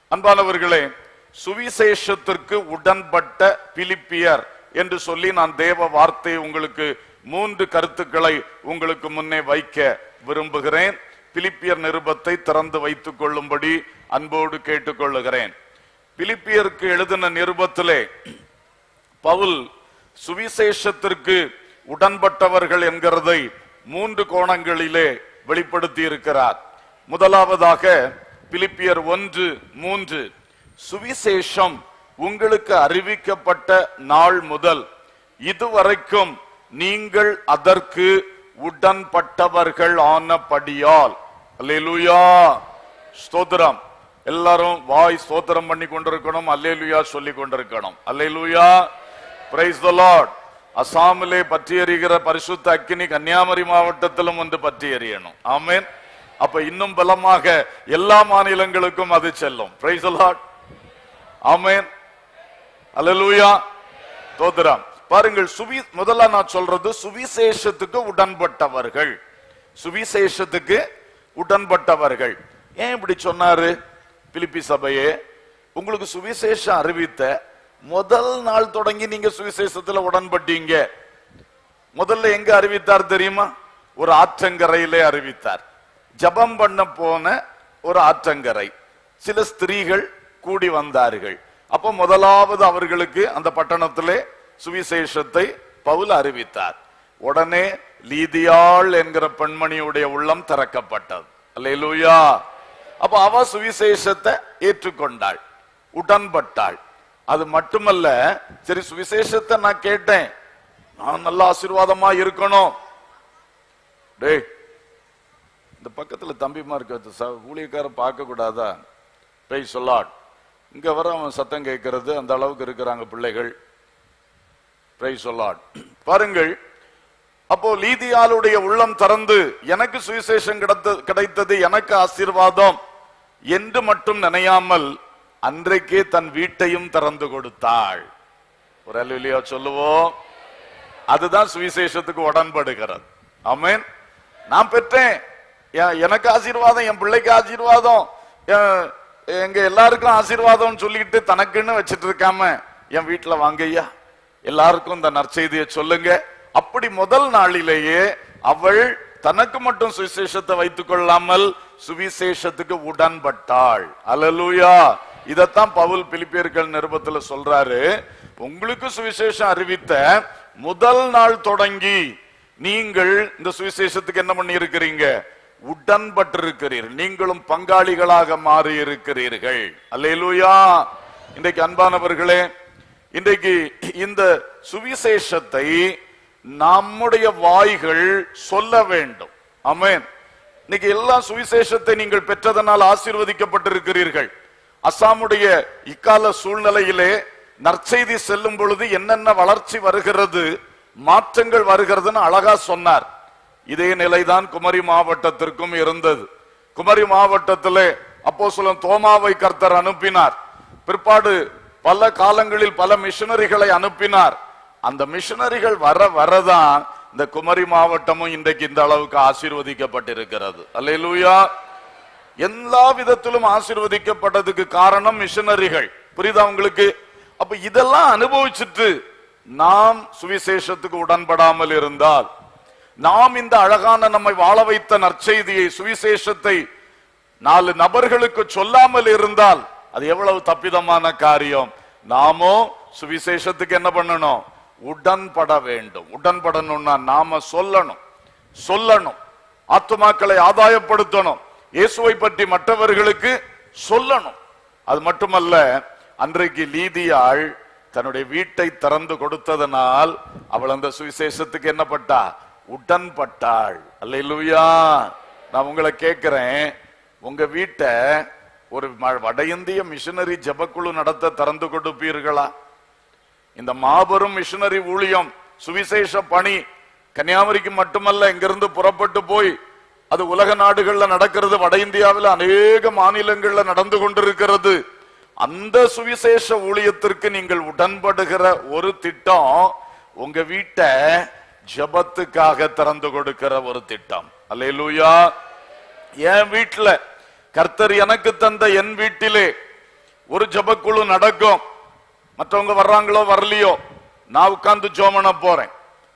அன்பானவர்களே சுவிசேஷத்திற்கு உடன்பட்ட பிலிப்பியர் என்று சொல்லி நான் தேவ வார்த்தை உங்களுக்கு மூன்று கருத்துக்களை உங்களுக்கு முன்னே வைக்க விரும்புகிறேன் பிலிப்பியர் நிருபத்தை திறந்து வைத்துக் கொள்ளும்படி அன்போடு கேட்டுக்கொள்ளுகிறேன் பிலிப்பியருக்கு எழுதின நிருபத்திலே பவுல் சுவிசேஷத்திற்கு உடன்பட்டவர்கள் என்கிறதை மூன்று கோணங்களிலே வெளிப்படுத்தி இருக்கிறார் முதலாவதாக பிலிப்பியர் ஒன்று மூன்று சுவிசேஷம் உங்களுக்கு அறிவிக்கப்பட்ட நாள் முதல் இதுவரைக்கும் நீங்கள் அதற்கு உடன்பட்டவர்கள் ஆனபடியால் அல்லேலூயா ஸ்தோத்திரம் எல்லாரும் வாய் ஸ்தோத்திரம் பண்ணி கொண்டிருக்கணும் அல்லேலுயா சொல்லி கொண்டிருக்கணும் அல்லேலூயா பிரைஸ் த லார்ட் அசாமிலே பற்றி எறிகிற பரிசுத்த அக்கினி கன்னியாகுமரி மாவட்டத்திலும் வந்து பற்றி எறியணும் ஆமென் அப்ப இன்னும் பலமாக எல்லா மாநிலங்களுக்கும் அது செல்லும் பிரைஸ் த லார்ட் ஆமென் அல்லேலூயா தோத்திரம் பாருங்கள் சுவி முதல்ல நான் சொல்றது சுவிசேஷத்துக்கு உடன்பட்டவர்கள் சுவிசேஷத்துக்கு உடன்பட்டவர்கள் ஏன் இப்படி சொன்னாரு பிலிப்பி சபையே உங்களுக்கு சுவிசேஷம் அறிவித்த முதல் நாள் தொடங்கி நீங்க சுவிசேஷத்துல உடன்பட்டீங்க முதல்ல எங்க அறிவித்தார் தெரியுமா ஒரு ஆற்றங்கரையிலே அறிவித்தார் ஜபம் பண்ண போன ஒரு ஆற்றங்கரை சில ஸ்திரீகள் கூடி வந்தார்கள் அப்போ முதலாவது அவர்களுக்கு அந்த பட்டணத்திலே சுவிசேஷத்தை பவுல் அறிவித்தார் உடனே லீதியாள் என்கிற பெண்மணியுடைய உள்ளம் திறக்கப்பட்டது அல்லேலூயா அப்ப அவ சுவிசேஷத்தை ஏற்றுக்கொண்டாள் உடன்பட்டாள் அது மட்டுமல்ல சரி சுவிசேஷத்தை நான் கேட்டேன் நான் நல்ல ஆசீர்வாதமா இருக்கணும் டேய் இந்த பக்கத்துல தம்பிமா இருக்க ச- ஊழியக்காரன் பார்க்க கூடாதா பேய் சொல்லாட் இங்க வர அவன் சத்தம் கேட்கறது அந்த அளவுக்கு இருக்கிறாங்க பிள்ளைகள் பிரைஸ் சொல்லாட் பாருங்கள் அப்போ லீதியாளுடைய உள்ளம் திறந்து எனக்கு சுவிசேஷம் கிடைத்த கிடைத்தது எனக்கு ஆசீர்வாதம் என்று மட்டும் நினையாமல் அன்றைக்கே தன் வீட்டையும் திறந்து கொடுத்தாள் ஒரு அல்லா சொல்லுவோம் அதுதான் சுவிசேஷத்துக்கு உடன்படுகிறது ஆமென் நான் பெற்றேன் எ- எனக்கு ஆசீர்வாதம் என் பிள்ளைக்கு ஆசீர்வாதம் எ- எங்க எல்லாருக்கும் ஆசீர்வாதம் சொல்லிட்டு தனக்குன்னு வச்சிட்டு இருக்காம என் வீட்டுல வாங்கய்யா எல்லாருக்கும் இந்த நற்செய்தியை சொல்லுங்க அப்படி முதல் நாளிலேயே அவள் தனக்கு மட்டும் சுவிசேஷத்தை வைத்துக் கொள்ளாமல் சுவிசேஷத்துக்கு உடன்பட்டாள் அல்லேலூயா இதத்தான் பவுல் பிலிப்பியர்கள் நிருபத்துல சொல்றாரு உங்களுக்கு சுவிசேஷம் அறிவித்த முதல் நாள் தொடங்கி நீங்கள் இந்த சுவிசேஷத்துக்கு என்ன பண்ணி இருக்கிறீங்க உடன்பட்டிருக்கிறீர்கள் நீங்களும் பங்காளிகளாக மாறி இருக்கிறீர்கள் அல்லேலூயா இன்றைக்கு அன்பானவர்களே இன்றைக்கு இந்த சுவிசேஷத்தை நம்முடைய வாய்கள் சொல்ல வேண்டும் ஆமென் இன்னைக்கு எல்லா சுவிசேஷத்தை நீங்கள் பெற்றதனால் ஆசீர்வதிக்கப்பட்டிருக்கிறீர்கள் அசாமுடைய இக்கால சூழ்நிலையிலே நற்செய்தி செல்லும் பொழுது என்னென்ன வளர்ச்சி வருகிறது மாற்றங்கள் வருகிறதுன்னு அழகா சொன்னார் இதே நிலைதான் குமரி மாவட்டத்திற்கும் இருந்தது குமரி மாவட்டத்திலே அப்போ தோமாவை கர்த்தர் அனுப்பினார் பிற்பாடு பல காலங்களில் பல மிஷனரிகளை அனுப்பினார் அந்த மிஷனரிகள் வர வரதான் இந்த குமரி மாவட்டமும் இன்றைக்கு இந்த அளவுக்கு ஆசீர்வதிக்கப்பட்டிருக்கிறது அல்லேலூயா எல்லா விதத்திலும் ஆசீர்வதிக்கப்பட்டதுக்கு காரணம் மிஷனரிகள் புரியுதா உங்களுக்கு அப்ப இதெல்லாம் அனுபவிச்சுட்டு நாம் சுவிசேஷத்துக்கு உடன்படாமல் இருந்தால் நாம் இந்த அழகான நம்மை வாழ வைத்த நற்செய்தியை சுவிசேஷத்தை நாலு நபர்களுக்கு சொல்லாமல் இருந்தால் அது எவ்வளவு தப்பிதமான காரியம் நாமோ சுவிசேஷத்துக்கு என்ன பண்ணணும் உடன்பட வேண்டும் உடன்படணும்னா நாம சொல்லணும் சொல்லணும் ஆத்துமாக்களை ஆதாயப்படுத்தணும் இயேசுவை பற்றி மற்றவர்களுக்கு சொல்லணும் அது மட்டுமல்ல அன்றைக்கு லீதியாள் தன்னுடைய வீட்டை திறந்து கொடுத்ததனால் அவள் அந்த சுவிசேஷத்துக்கு என்ன பட்டா உடன்பட்டாள் அல்லேலூயா நான் உங்களை கேட்கிறேன் உங்க வீட்டை ஒரு ம- வட இந்திய மிஷனரி ஜபக்குழு நடத்த திறந்து கொடுப்பீர்களா இந்த மாபெரும் மிஷனரி ஊழியம் சுவிசேஷ பணி கன்னியாகுமரிக்கு மட்டுமல்ல இங்கிருந்து புறப்பட்டு போய் அது உலக நாடுகள்ல நடக்கிறது வட இந்தியாவில் அநேக மாநிலங்கள்ல நடந்து கொண்டிருக்கிறது அந்த சுவிசேஷ ஊழியத்திற்கு நீங்கள் உடன்படுகிற ஒரு திட்டம் உங்க வீட்டை ஜெபத்துக்காக திறந்து கொடுக்கிற ஒரு திட்டம் அல்லேலூயா என் வீட்டுல கர்த்தர் எனக்கு தந்த என் வீட்டிலே ஒரு ஜபக்குழு நடக்கும் மற்றவங்க வர்றாங்களோ வரலையோ நான் உட்கார்ந்து ஜோமன போறேன்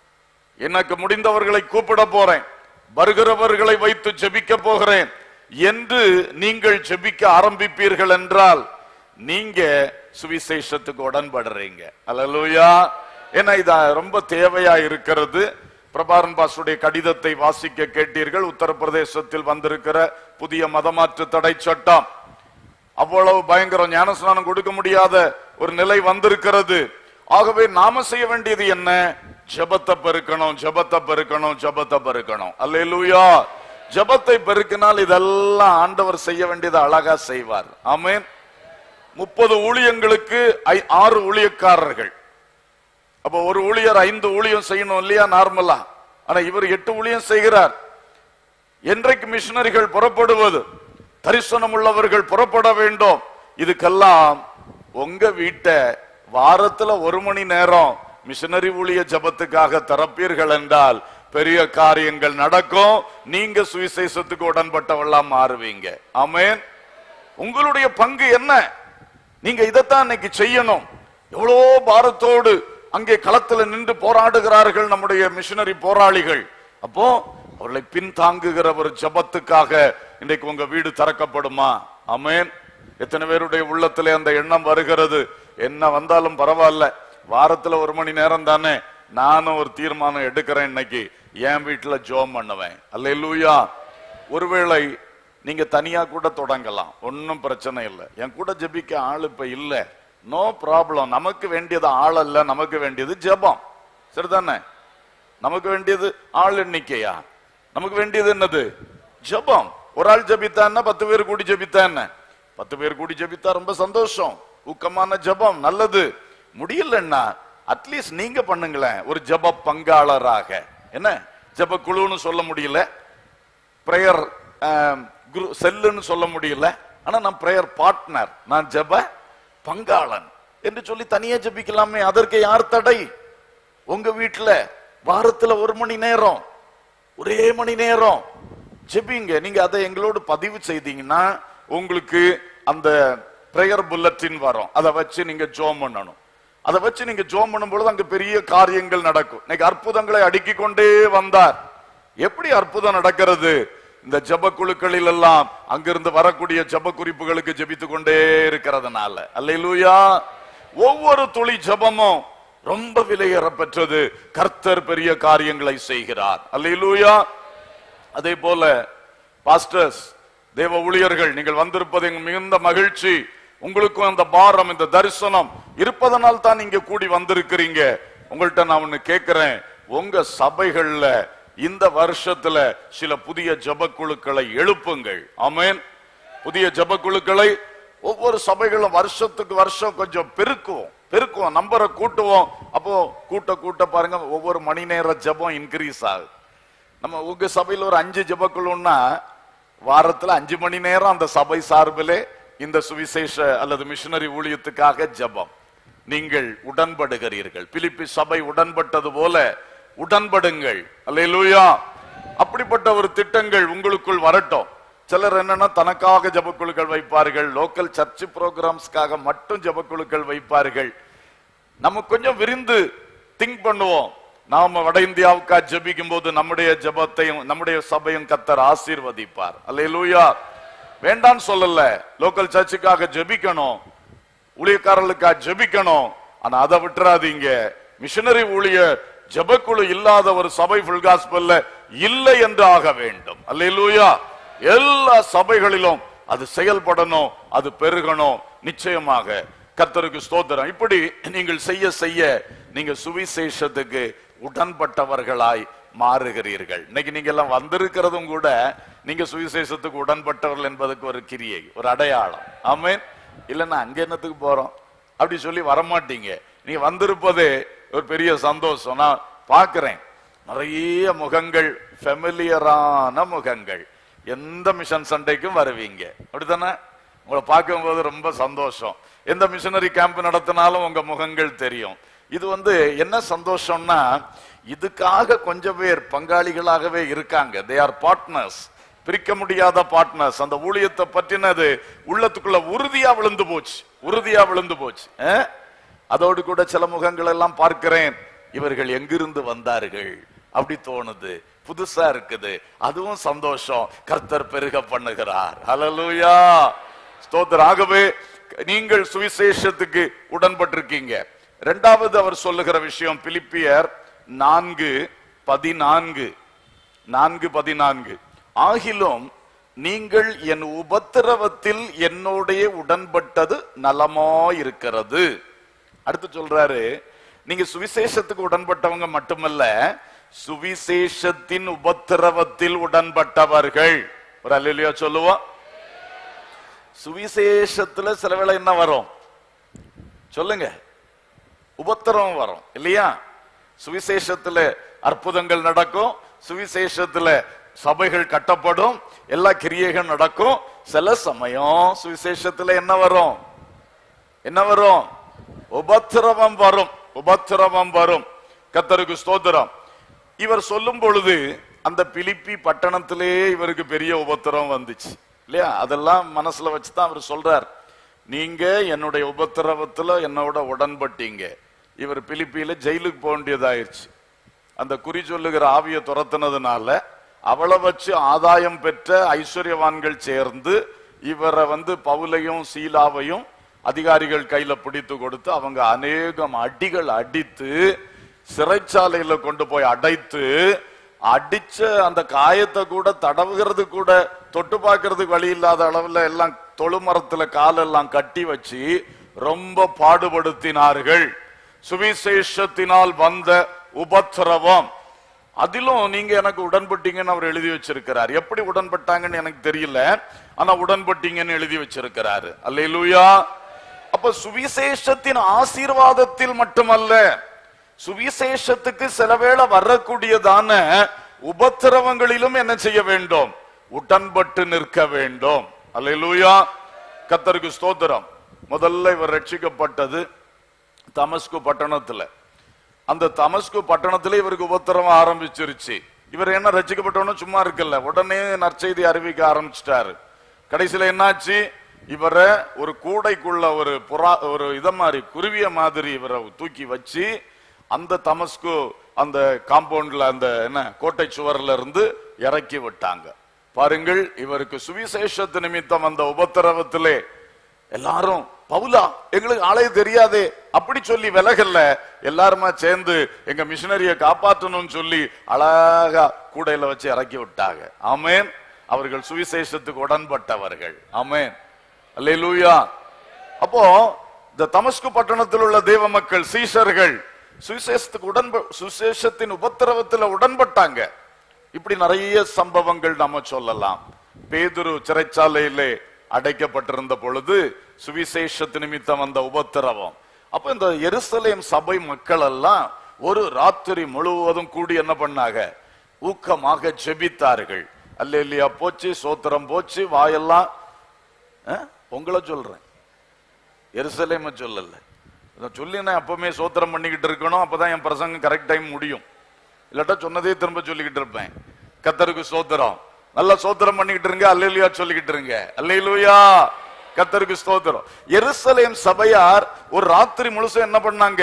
எனக்கு முடிந்தவர்களை கூப்பிட போறேன் வருகிறவர்களை வைத்து ஜெபிக்க போகிறேன் என்று நீங்கள் ஜெபிக்க ஆரம்பிப்பீர்கள் என்றால் நீங்க சுவிசேஷத்துக்கு உடன்படுறீங்க அல்லேலூயா ஏன்னா இது ரொம்ப தேவையா இருக்கிறது பிரபாரன் பாசுடைய கடிதத்தை வாசிக்க கேட்டீர்கள் உத்தரப்பிரதேசத்தில் வந்திருக்கிற புதிய மதமாற்று தடை சட்டம் அவ்வளவு பயங்கரம் ஞானஸ்நானம் கொடுக்க முடியாத ஒரு நிலை வந்திருக்கிறது ஆகவே நாம செய்ய வேண்டியது என்ன ஜெபத்தை பெருக்கணும் ஜெபத்தை பெருக்கணும் ஜெபத்தை பெருக்கணும் அல்லேலூயா ஜெபத்தை பெருக்கினால் இதெல்லாம் ஆண்டவர் செய்ய வேண்டியது அழகா செய்வார் ஆமென் முப்பது ஊழியங்களுக்கு ஐ- ஆறு ஊழியக்காரர்கள் அப்ப ஒரு ஊழியர் ஐந்து ஊழியம் செய்யணும் இல்லையா நார்மலா ஆனா இவர் எட்டு ஊழியம் செய்கிறார் என்றைக்கு மிஷனரிகள் புறப்படுவது தரிசனம் உள்ளவர்கள் புறப்பட வேண்டும் இதுக்கெல்லாம் உங்க வீட்டை வாரத்துல ஒரு மணி நேரம் மிஷனரி ஊழிய ஜபத்துக்காக திறப்பீர்கள் என்றால் பெரிய காரியங்கள் நடக்கும் நீங்க சுவிசேஷத்துக்கு உடன்பட்டவெல்லாம் மாறுவீங்க ஆமென் உங்களுடைய பங்கு என்ன நீங்க இதைத்தான் இன்னைக்கு செய்யணும் எவ்வளோ பாரத்தோடு அங்கே களத்துல நின்று போராடுகிறார்கள் நம்முடைய மிஷனரி போராளிகள் அப்போ அவர்களை பின்தாங்குகிற ஒரு ஜபத்துக்காக இன்றைக்கு உங்க வீடு திறக்கப்படுமா ஆமென் எத்தனை பேருடைய உள்ளத்திலே அந்த எண்ணம் வருகிறது என்ன வந்தாலும் பரவாயில்ல வாரத்துல ஒரு மணி நேரம் தானே நானும் ஒரு தீர்மானம் எடுக்கிறேன் இன்னைக்கு என் வீட்டுல ஜோம் பண்ணுவேன் அல்லேலூயா ஒருவேளை நீங்க தனியா கூட தொடங்கலாம் ஒன்னும் பிரச்சனை இல்லை என் கூட ஜெபிக்க ஆள் இப்ப இல்ல நோ ப்ராப்ளம் நமக்கு வேண்டியது ஆள் அல்ல நமக்கு வேண்டியது ஜெபம் சரிதானே நமக்கு வேண்டியது ஆள் எண்ணிக்கையா நமக்கு வேண்டியது என்னது ஜெபம் ஒரு ஆள் ஜெபித்தா என்ன பத்து பேர் கூடி ஜெபித்தா என்ன பத்து பேர் கூடி ஜெபித்தா ரொம்ப சந்தோஷம் ஊக்கமான ஜெபம் நல்லது முடியலன்னா அட்லீஸ்ட் நீங்க பண்ணுங்களேன் ஒரு ஜெப பங்காளராக என்ன ஜெப குழுன்னு சொல்ல முடியல பிரேயர் குரு செல்லுன்னு சொல்ல முடியல ஆனா நான் பிரேயர் பார்ட்னர் நான் ஜெப பங்காளன் என்று சொல்லி தனியா ஜெபிக்கலாமே அதற்கு யார் தடை உங்க வீட்டுல வாரத்துல ஒரு மணி நேரம் ஒரே மணி நேரம் ஜெபிங்க நீங்க அதை எங்களோடு பதிவு செய்தீங்கன்னா உங்களுக்கு அந்த பிரேயர் புல்லட்டின் வரும் அதை வச்சு நீங்க ஜோம் பண்ணணும் அதை வச்சு நீங்க ஜோம் பண்ணும் பொழுது அங்க பெரிய காரியங்கள் நடக்கும் இன்னைக்கு அற்புதங்களை அடுக்கிக் கொண்டே வந்தார் எப்படி அற்புதம் நடக்கிறது இந்த ஜப குழுக்களில் எல்லாம் அங்கிருந்து வரக்கூடிய ஜப குறிப்புகளுக்கு ஜெபித்து கொண்டே இருக்கிறதுனால அல்லேலூயா ஒவ்வொரு துளி ஜபமும் ரொம்ப விலையேற பெற்றது கர்த்தர் பெரிய காரியங்களை செய்கிறார் அல்லேலூயா அதே போல பாஸ்டர்ஸ் தேவ ஊழியர்கள் நீங்கள் வந்திருப்பது எங்க மிகுந்த மகிழ்ச்சி உங்களுக்கும் அந்த பாரம் இந்த தரிசனம் இருப்பதனால் தான் நீங்க கூடி வந்திருக்கிறீங்க உங்கள்ட்ட நான் ஒண்ணு கேட்கிறேன் உங்க சபைகள்ல இந்த வருஷத்துல சில புதிய ஜபக்குழுக்களை எழுப்புங்கள் ஆமென் புதிய ஜபக்குழுக்களை ஒவ்வொரு சபைகளும் வருஷத்துக்கு வருஷம் கொஞ்சம் பெருக்குவோம் பெருக்குவோம் நம்பரை கூட்டுவோம் அப்போ கூட்ட கூட்ட பாருங்க ஒவ்வொரு மணி நேர ஜபம் இன்க்ரீஸ் ஆகுது நம்ம உங்க சபையில ஒரு அஞ்சு ஜெபக்குழுன்னா வாரத்துல அஞ்சு மணி நேரம் அந்த சபை சார்பிலே இந்த சுவிசேஷ அல்லது மிஷனரி ஊழியத்துக்காக ஜெபம் நீங்கள் உடன்படுகிறீர்கள் பிலிப்பி சபை உடன்பட்டது போல உடன்படுங்கள் அல்லேலூயா அப்படிப்பட்ட ஒரு திட்டங்கள் உங்களுக்குள் வரட்டும் சிலர் என்னன்னா தனக்காக ஜெபக்குழுக்கள் வைப்பார்கள் லோக்கல் சர்ச் ப்ரோக்ராம்ஸ்க்காக மட்டும் ஜெபக்குழுக்கள் வைப்பார்கள் நம்ம கொஞ்சம் விரிந்து திங்க் பண்ணுவோம் நாம வட இந்தியாவுக்கா ஜெபிக்கும் போது நம்முடைய ஜெபத்தையும் நம்முடைய சபையும் கத்தர் ஆசீர்வதிப்பார் அல்லேலூயா வேண்டான்னு சொல்லல லோக்கல் சர்ச்சுக்காக ஜெபிக்கணும் ஊழியக்காரர்களுக்காக ஜெபிக்கணும் ஆனா அதை விட்டுறாதீங்க மிஷனரி ஊழியர் ஜெபக்குழு இல்லாத ஒரு சபை ஃபுல் காஸ்பல்ல இல்லை என்று ஆக வேண்டும் அல்லேலூயா எல்லா சபைகளிலும் அது செயல்படணும் அது பெருகணும் நிச்சயமாக கர்த்தருக்கு ஸ்தோத்திரம் இப்படி நீங்கள் செய்ய செய்ய நீங்க சுவிசேஷத்துக்கு உடன்பட்டவர்களாய் மாறுகிறீர்கள் இன்னைக்கு நீங்க எல்லாம் வந்திருக்கிறதும் கூட நீங்க சுவிசேஷத்துக்கு உடன்பட்டவர்கள் என்பதுக்கு ஒரு கிரியை ஒரு அடையாளம் ஆமென் இல்லைன்னா அங்க என்னத்துக்கு போறோம் அப்படி சொல்லி வரமாட்டீங்க நீங்க வந்திருப்பதே ஒரு பெரிய சந்தோஷம் நான் பார்க்கிறேன் நிறைய முகங்கள் ஃபெமிலியரான முகங்கள் எந்த மிஷன் சண்டைக்கும் வருவீங்க அப்படித்தானே உங்களை பார்க்கும்போது ரொம்ப சந்தோஷம் எந்த மிஷனரி கேம்ப் நடத்தினாலும் உங்க முகங்கள் தெரியும் இது வந்து என்ன சந்தோஷம்னா இதுக்காக கொஞ்சம் பேர் பங்காளிகளாகவே இருக்காங்க தே ஆர் பார்ட்னர்ஸ் பிரிக்க முடியாத பார்ட்னர்ஸ் அந்த ஊழியத்தை பற்றினது உள்ளத்துக்குள்ள உறுதியா விழுந்து போச்சு உறுதியா விழுந்து போச்சு அஹ்? அதோடு கூட சில முகங்கள் எல்லாம் பார்க்கிறேன் இவர்கள் எங்கிருந்து வந்தார்கள் அப்படி தோணுது புதுசா இருக்குது அதுவும் சந்தோஷம் கர்த்தர் பெருக பண்ணுகிறார் ஹalleluya ஸ்தோத்திரம் ஆகவே நீங்கள் சுவிசேஷத்துக்கு உடன்பட்டிருக்கீங்க இரண்டாவது அவர் சொல்லுகிற விஷயம் பிலிப்பியர் நான்கு பதினான்கு நான்கு பதினான்கு ஆகிலும் நீங்கள் என் உபத்திரவத்தில் என்னோடே உடன்பட்டது நலமாயிருக்கிறது அடுத்து சொல்றாரு நீங்க சுவிசேஷத்துக்கு உடன்பட்டவங்க மட்டுமல்ல சுவிசேஷத்தின் உபத்திரவத்தில் உடன்பட்டவர்கள் ஒரு அல்லையா சொல்லுவோம் சுவிசேஷத்துல சில வேளை என்ன வரும் சொல்லுங்க உபத்திரவம் வரும் இல்லையா சுவிசேஷத்துல அற்புதங்கள் நடக்கும் சுவிசேஷத்துல சபைகள் கட்டப்படும் எல்லா கிரியைகள் நடக்கும் சில சமயம் சுவிசேஷத்துல என்ன வரும் என்ன வரும் உபத்திரவம் வரும் உபத்திரவம் வரும் கத்தருக்கு ஸ்தோத்திரம் இவர் சொல்லும் பொழுது அந்த பிலிப்பி பட்டணத்திலே இவருக்கு பெரிய உபத்திரவம் வந்துச்சு இல்லையா அதெல்லாம் மனசுல வச்சுதான் அவர் சொல்றார் நீங்க என்னுடைய உபத்திரவத்துல என்னோட உடன்பட்டீங்க இவர் பிலிப்பியில ஜெயிலுக்கு போக வேண்டியதாயிருச்சு அந்த குறி சொல்லுகிற ஆவியை துரத்துனதுனால அவளை வச்சு ஆதாயம் பெற்ற ஐஸ்வர்யவான்கள் சேர்ந்து இவரை வந்து பவுலையும் சீலாவையும் அதிகாரிகள் கையில பிடித்து கொடுத்து அவங்க அநேகம் அடிகள் அடித்து சிறைச்சாலையில கொண்டு போய் அடைத்து அடிச்ச அந்த காயத்தை கூட தடவுகிறது கூட தொட்டு பார்க்கறதுக்கு வழி இல்லாத அளவுல எல்லாம் தொழுமரத்துல காலெல்லாம் கட்டி வச்சு ரொம்ப பாடுபடுத்தினார்கள் சுவிசேஷத்தினால் வந்த உபத்திரவம் அதிலும் நீங்க எனக்கு உடன்பட்டீங்கன்னு அவர் எழுதி வச்சிருக்கிறார் எப்படி உடன்பட்டாங்கன்னு எனக்கு தெரியல ஆனா உடன்பட்டீங்கன்னு எழுதி வச்சிருக்கிறாரு அல்லேலூயா அப்ப சுவிசேஷத்தின் ஆசீர்வாதத்தில் மட்டுமல்ல சுவிசேஷத்துக்கு சில வேளை வரக்கூடியதான உபத்திரவங்களிலும் என்ன செய்ய வேண்டும் உடன்பட்டு நிற்க வேண்டும் அல்லேலூயா கத்தருக்கு ஸ்தோத்திரம் முதல்ல இவர் ரட்சிக்கப்பட்டது தமஸ்கு பட்டணத்துல அந்த தமஸ்கு பட்டணத்துல இவருக்கு உபத்திரவம் ஆரம்பிச்சிருச்சு இவர் என்ன ரசிக்கப்பட்டவனும் சும்மா இருக்கல உடனே நற்செய்தி அறிவிக்க ஆரம்பிச்சிட்டாரு கடைசியில என்னாச்சு இவரை ஒரு கூடைக்குள்ள ஒரு புறா ஒரு இத மாதிரி குருவிய மாதிரி இவரை தூக்கி வச்சு அந்த தமஸ்கு அந்த காம்பவுண்ட்ல அந்த என்ன கோட்டை சுவர்ல இருந்து இறக்கி விட்டாங்க பாருங்கள் இவருக்கு சுவிசேஷத்து நிமித்தம் அந்த உபத்திரவத்திலே எல்லாரும் பவுலா எங்களுக்கு ஆளே தெரியாதே அப்படி சொல்லி விலகல்ல எல்லாருமா சேர்ந்து எங்க மிஷினரிய காப்பாற்றணும்னு சொல்லி அழகா கூடையில வச்சு இறக்கி விட்டாங்க ஆமேன் அவர்கள் சுவிசேஷத்துக்கு உடன்பட்டவர்கள் ஆமேன் அல்லேலூயா அப்போ இந்த தமஸ்கு பட்டணத்தில் உள்ள தேவ மக்கள் சீஷர்கள் சுவிசேஷத்துக்கு உடன்ப சுவிசேஷத்தின் உபத்திரவத்துல உடன்பட்டாங்க இப்படி நிறைய சம்பவங்கள் நம்ம சொல்லலாம் பேதுரு சிறைச்சாலையிலே அடைக்கப்பட்டிருந்த பொழுது சுவிசேஷத்து நிமித்தம் வந்த உபத்திரவம் அப்ப இந்த எருசலேம் சபை மக்கள் எல்லாம் ஒரு ராத்திரி முழுவதும் கூடி என்ன பண்ணாங்க ஊக்கமாக ஜெபித்தார்கள் அல்லேலியா போச்சு சோத்திரம் போச்சு வாயெல்லாம் அஹ், உங்களை சொல்றேன் எருசலேம சொல்லல இதை சொல்லி நான் எப்பவுமே சோத்திரம் பண்ணிக்கிட்டு இருக்கணும் அப்பதான் என் பிரசங்கம் கரெக்ட் டைம் முடியும் இல்லாட்டா சொன்னதே திரும்ப சொல்லிக்கிட்டு இருப்பேன் கத்தருக்கு சோத்திரம் நல்லா சோத்திரம் பண்ணிக்கிட்டு இருங்க அல்லேலுயா சொல்லிக்கிட்டு இருங்க அல்லேலுயா கத்தருக்கு ஸ்தோத்திரம் எருசலேம் சபையார் ஒரு ராத்திரி முழுசும் என்ன பண்ணாங்க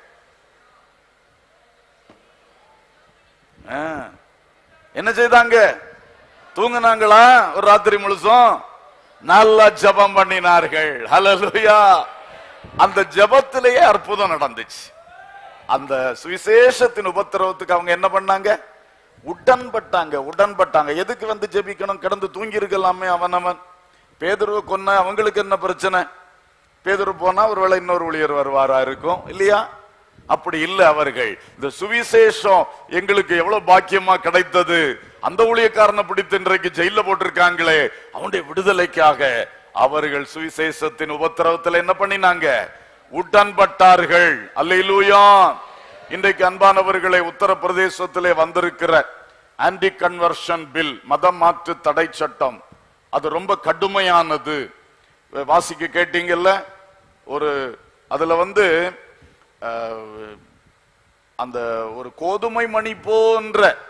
ஆ, என்ன செய்தாங்க தூங்குனாங்களா ஒரு ராத்திரி முழுசும் நல்லா ஜெபம் பண்ணினார்கள் ஹalleluya அந்த ஜெபத்திலேயே அற்புதம் நடந்துச்சு அந்த சுவிசேஷத்தின் உபத்திரவத்துக்கு அவங்க என்ன பண்ணாங்க உடன்பட்டாங்க உடன்பட்டாங்க எதுக்கு வந்து ஜெபிக்கணும் கிடந்து தூங்கி இருக்கலாமே அவன் அவன் பேதுருவை கொன்ன அவங்களுக்கு என்ன பிரச்சனை பேதுரு போனா ஒருவேளை இன்னொரு ஊழியர் வருவாரா இருக்கும் இல்லையா அப்படி இல்ல அவர்கள் இந்த சுவிசேஷம் எங்களுக்கு எவ்வளவு பாக்கியமா கிடைத்தது அந்த ஊழியக்காரனை பிடித்து இன்றைக்கு ஜெயில போட்டிருக்காங்களே அவனுடைய விடுதலைக்காக அவர்கள் சுவிசேஷத்தின் உபத்திரவத்துல என்ன பண்ணினாங்க உடன்பட்டார்கள் அல்லேலூயா இன்றைக்கு அன்பானவர்களை உத்தரப்பிரதேசத்திலே வந்திருக்கிற ஆன்டி கன்வர்ஷன் பில் மதம் மாற்று தடை சட்டம் அது ரொம்ப கடுமையானது வாசிக்க கேட்டீங்கல்ல ஒரு அதுல வந்து அஹ், அந்த ஒரு கோதுமை மணி போன்ற